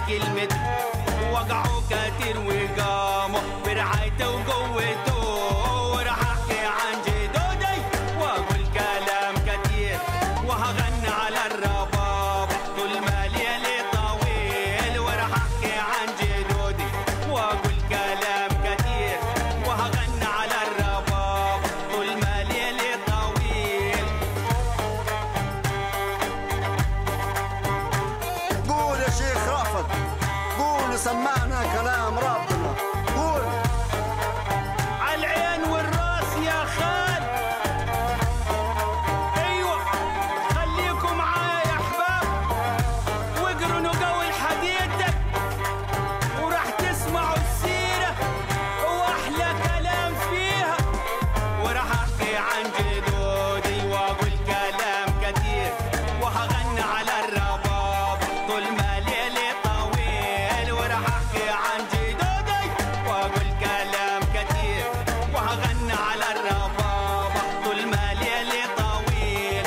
كلمته وقعوا كتير وقاموا برعايته وقوته وراح احكي عن جدودي واقول كلام كتير وهغني على الرباب طول ما ليلي طويل وراح احكي عن جدودي واقول كلام كتير وهغني على الرباب طول ما ليلي طويل قول يا شيخ رافض قول سمعنا كلام ربنا قول عالعين والراس يا خال ايوه خليكم معايا يا احباب واقروا نقاوي الحديدة وراح تسمعوا السيرة واحلى كلام فيها وراح احكي عن جدودي واقول كلام كتير وهغني على الرباب طول ما ليلي طويل وراح احكي عن جدودي واقول كلام كتير وهغني على الرباب طول ما ليلي طويل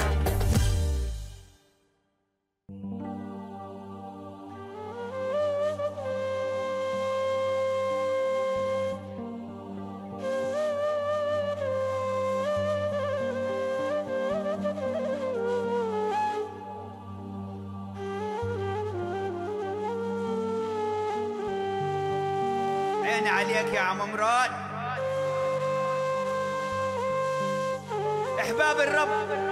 عيني عليك يا عم مراد احباب الرب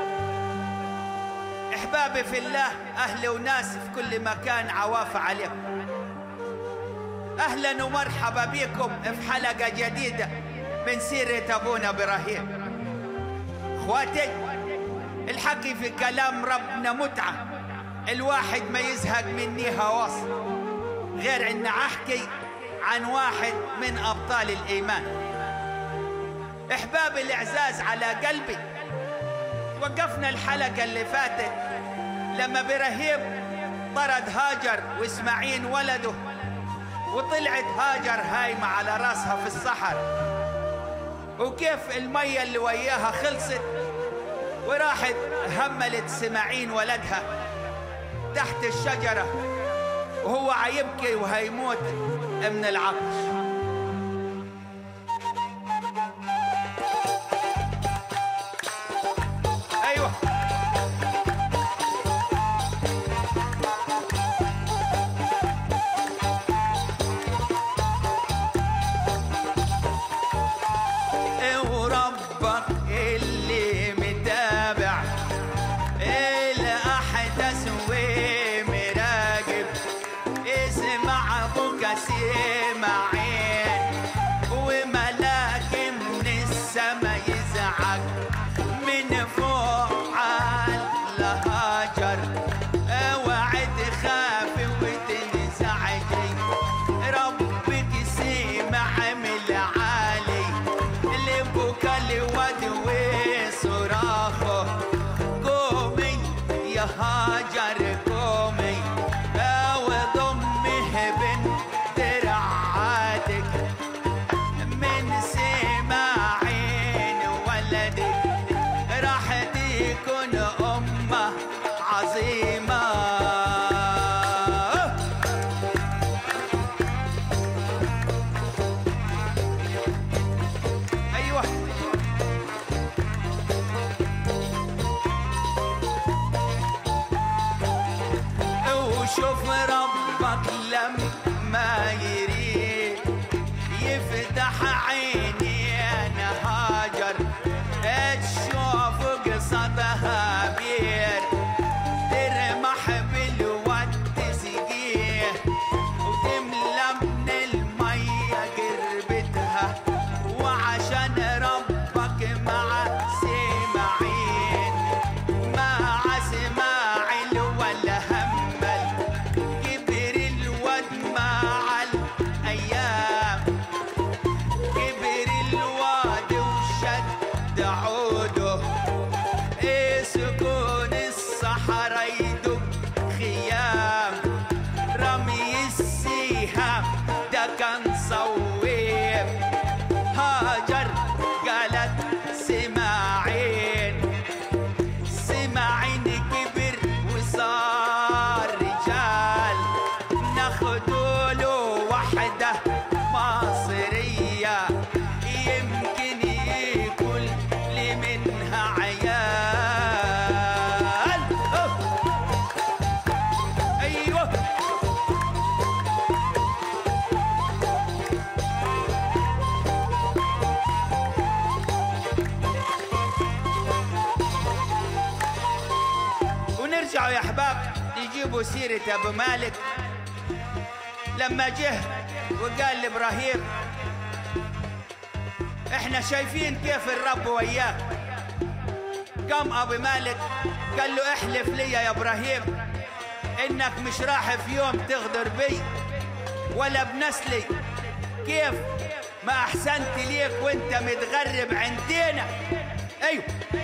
احبابي في الله اهلي وناس في كل مكان عوافة عليكم اهلا ومرحبا بكم في حلقة جديدة من سيرة ابونا ابراهيم اخواتي الحكي في كلام ربنا متعة الواحد ما يزهق مني هواص غير ان احكي عن واحد من ابطال الايمان احباب الاعزاز على قلبي وقفنا الحلقه اللي فاتت لما ابراهيم طرد هاجر واسماعيل ولده وطلعت هاجر هايمه على راسها في الصحراء وكيف الميه اللي وياها خلصت وراحت هملت سماعين ولدها تحت الشجره وهو عيبكي وهيموت من العطش ايوه وربك اللي متابع الاحداث ومراقب اسمع ابوك سمعين وملاك من السما يزعق من فوق على هاجر اوعد خافي وتنزعجي ربك سمع من العالي لبوك الواد وصراخه قومي يا هاجر قومي وضمه بنت رعاتك من سماعين ولدك راح تكون أمة عظيمة أيوه وشوف ربك لما يريد مصرية يمكن يكون لي منها عيال أوه. أيوه ونرجعوا يا احباب يجيبوا سيرة ابو مالك لما جه وقال لابراهيم احنا شايفين كيف الرب وياك قام ابو مالك قال له احلف لي يا ابراهيم انك مش راح في يوم تغدر بي ولا بنسلي كيف ما احسنت ليك وانت متغرب عندنا ايوه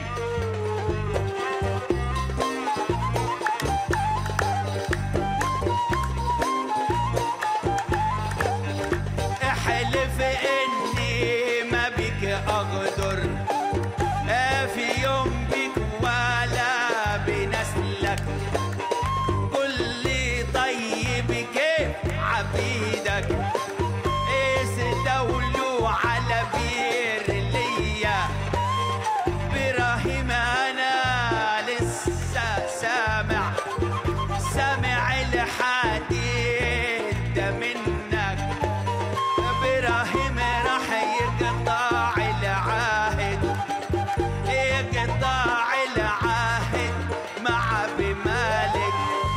احلف اني ما بك اغدر آه في يوم بك ولا بنسلك قل لي طيب كيف عبيدك استولوا على بير ليا براهيم انا لسه سامع سامع الحديث ده منك ابراهيم راح يقطع العهد يقطع العهد مع بمالك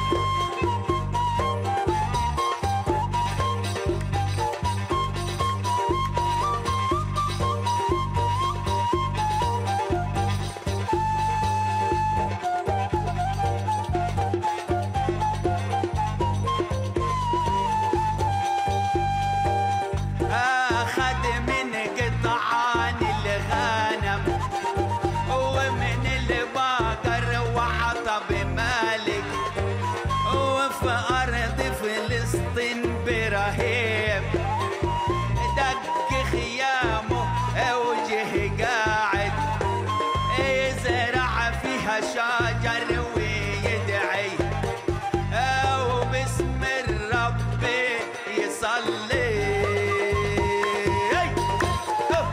اخذ من قطعان الغنم ومن البقر وعطى بمالك وفي ارض فلسطين برهيب دق خيامه وجه قاعد يزرع فيها شجر ويدعي وباسم الرب يصلي أي. أوه.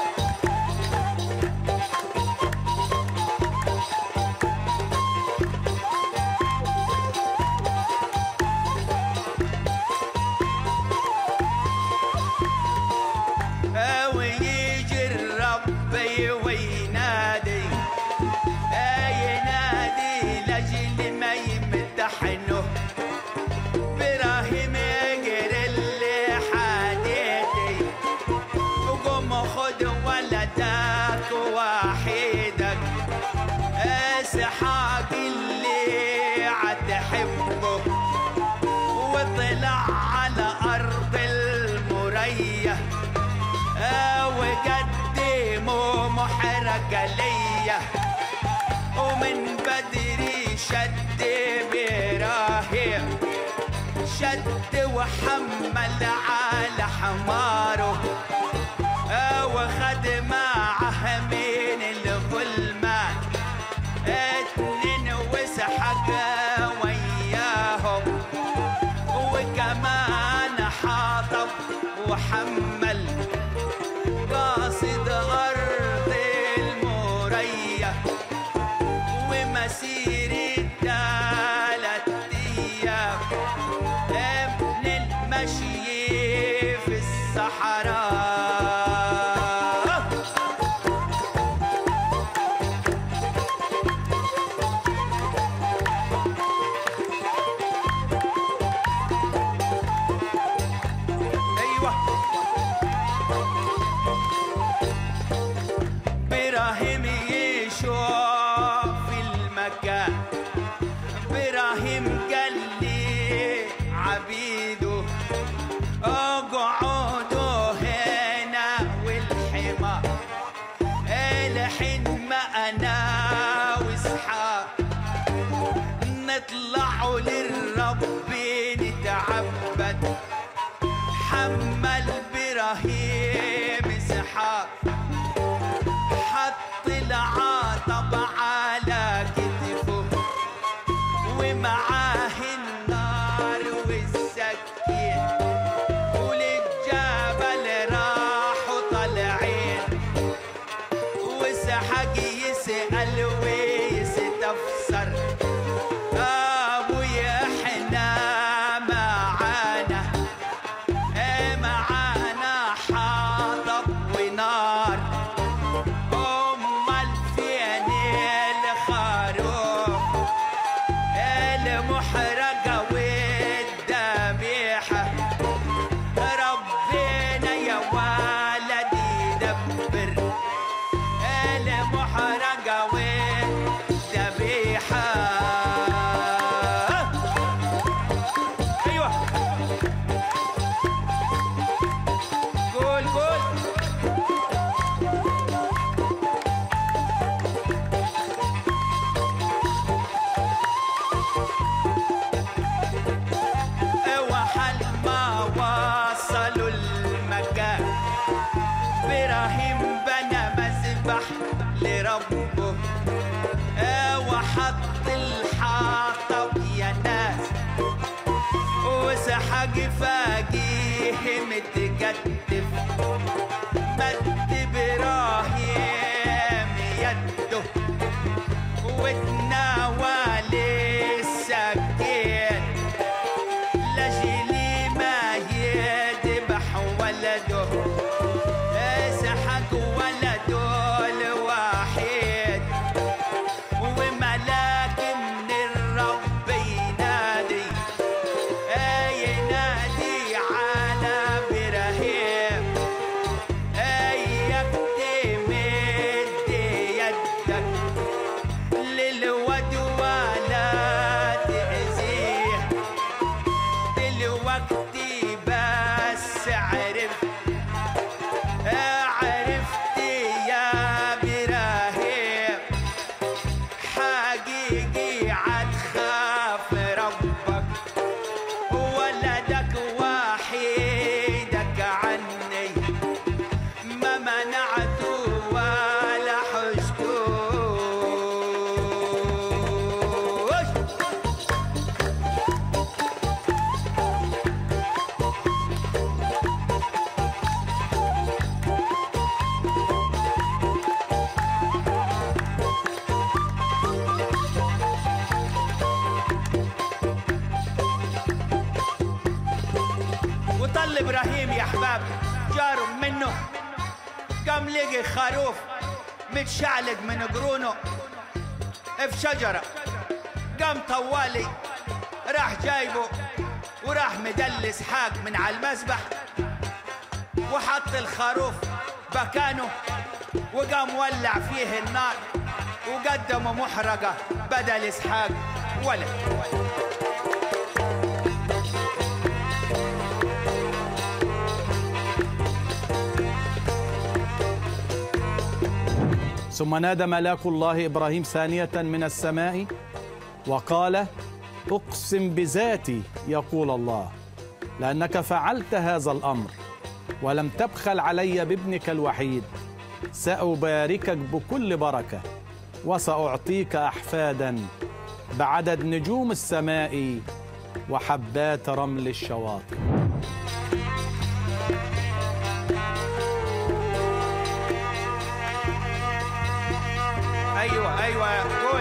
ويجي الرب وينادي ينادي لاجل ما يمتحنه ابراهيم اجر اللي حديدي وقوم خد ولدك وحيدك اسحاق اللي عتحبه وطلع على ارض المريه وقدموا محرقة ليا ومن بدري شد براهيم شد وحمل على حماره وخد معه من الغلمان اتنين وسحق وياهم وكمان حاطب وحمل قاصد أرض المرية ومسيرة تلات أيام ابن المشي في الصحراء أيوه ابراهيم يشوف المكان ابراهيم قال لي عبيده اقعدوا هنا والحمار الحين ما انا واسحاق نطلعوا للرب نتعبد حمل ابراهيم اسحاق حط العاطب على كتفه ومعاه النار والسكين وللجبل ابراهيم بنى مذبح لربه آه، وحط الحطب يا ناس وسحق فاقيه متكتف مد ابراهيم يده وتناول السكين لجلي ما يذبح ولده سحق ولده الوحيد وملاك من الرب ينادي ينادي على ابراهيم اياك تمد يدك للود ولا تأذيه دلوقتي بس عرف عرفت يا ابراهيم حقيقي عتخاف ربك ولدك وحيدك عني ما منعته ولا حشتوش وطل ابراهيم يا احباب جار منه قام لقي خروف متشعلق من قرونه في شجره قام طوالي راح جايبه وراح مدلس حاق من على المسبح وحط الخروف مكانه وقام ولع فيه النار وقدمه محرقه بدل اسحاق ولد ثم نادى ملاك الله ابراهيم ثانيه من السماء وقال اقسم بذاتي يقول الله لانك فعلت هذا الامر ولم تبخل علي بابنك الوحيد ساباركك بكل بركه وساعطيك احفادا بعدد نجوم السماء وحبات رمل الشواطئ ايوه ايوه قول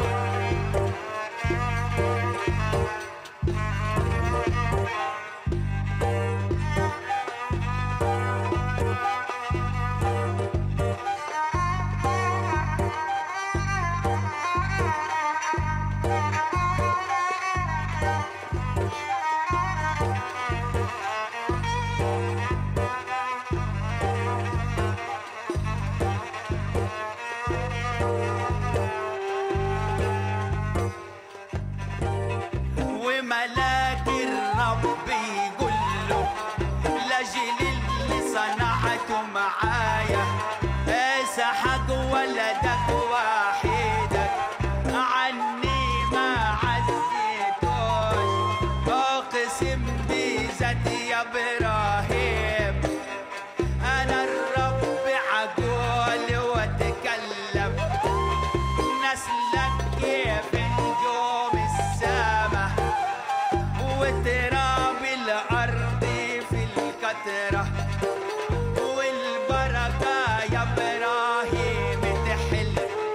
وملاك الرب يقول له لاجل اللي صنعته معايا سحق ولدك وحيدك عني ما عزيتوش اقسم بذاتي يا ابراهيم انا الرب عقول واتكلم نسلك كيف نجوم السما وتراب الارض في الكتره والبركه يا ابراهيم تحل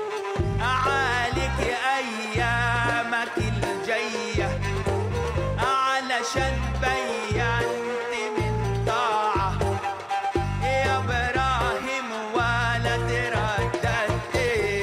عليك ايامك الجايه علشان بينت من طاعه يا ابراهيم ولا ترددت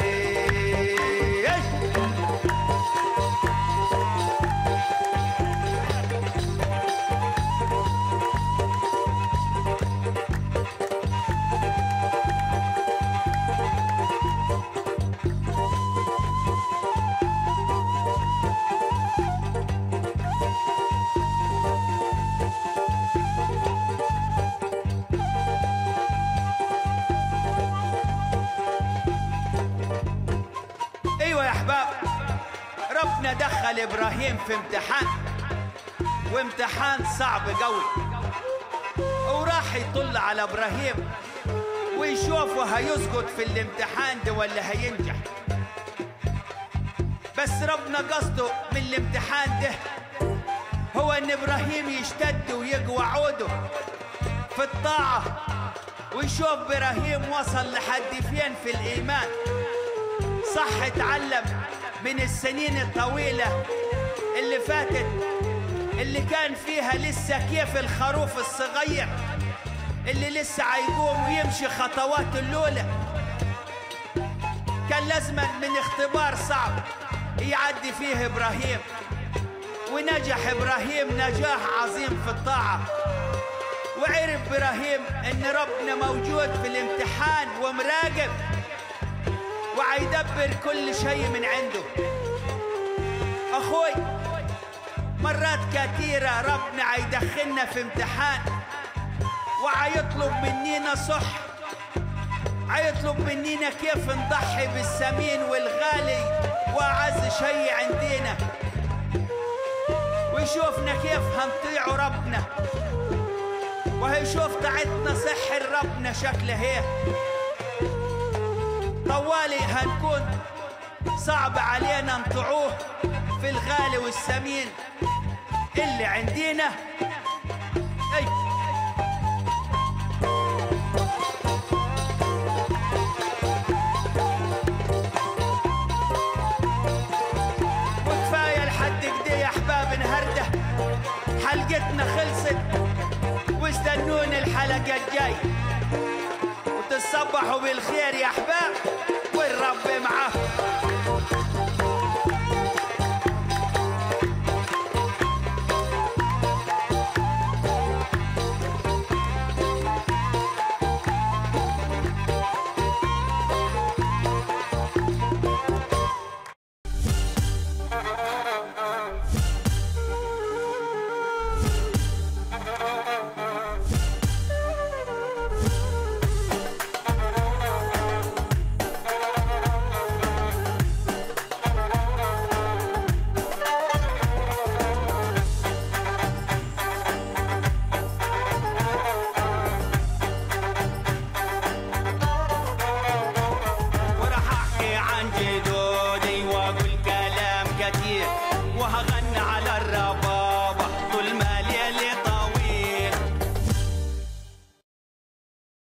ايوه يا احباب ربنا دخل ابراهيم في امتحان وامتحان صعب قوي وراح يطل على ابراهيم ويشوفوا هيسقط في الامتحان ده ولا هينجح بس ربنا قصده من الامتحان ده هو ان ابراهيم يشتد ويقوى عوده في الطاعة ويشوف ابراهيم وصل لحد فين في الايمان صح اتعلم من السنين الطويلة اللي فاتت اللي كان فيها لسه كيف الخروف الصغير اللي لسه هيقوم ويمشي خطوات الأولى كان لازما من اختبار صعب يعدي فيه إبراهيم ونجح إبراهيم نجاح عظيم في الطاعة وعرف إبراهيم إن ربنا موجود في الامتحان ومراقب وعيدبر كل شيء من عنده أخوي مرات كثيرة ربنا عيدخلنا في امتحان وعيطلب منينا صح عيطلب منينا كيف نضحي بالثمين والغالي وأعز شيء عندنا ويشوفنا كيف هنطيع ربنا وهيشوف طاعتنا سحر ربنا شكله هيه طوالي هنكون صعب علينا نطيعوه في الغالي والثمين اللي عندنا اي وكفايه لحد كده يا احباب النهارده حلقتنا خلصت واستنوني الحلقه الجاي وتصبحوا بالخير يا احباب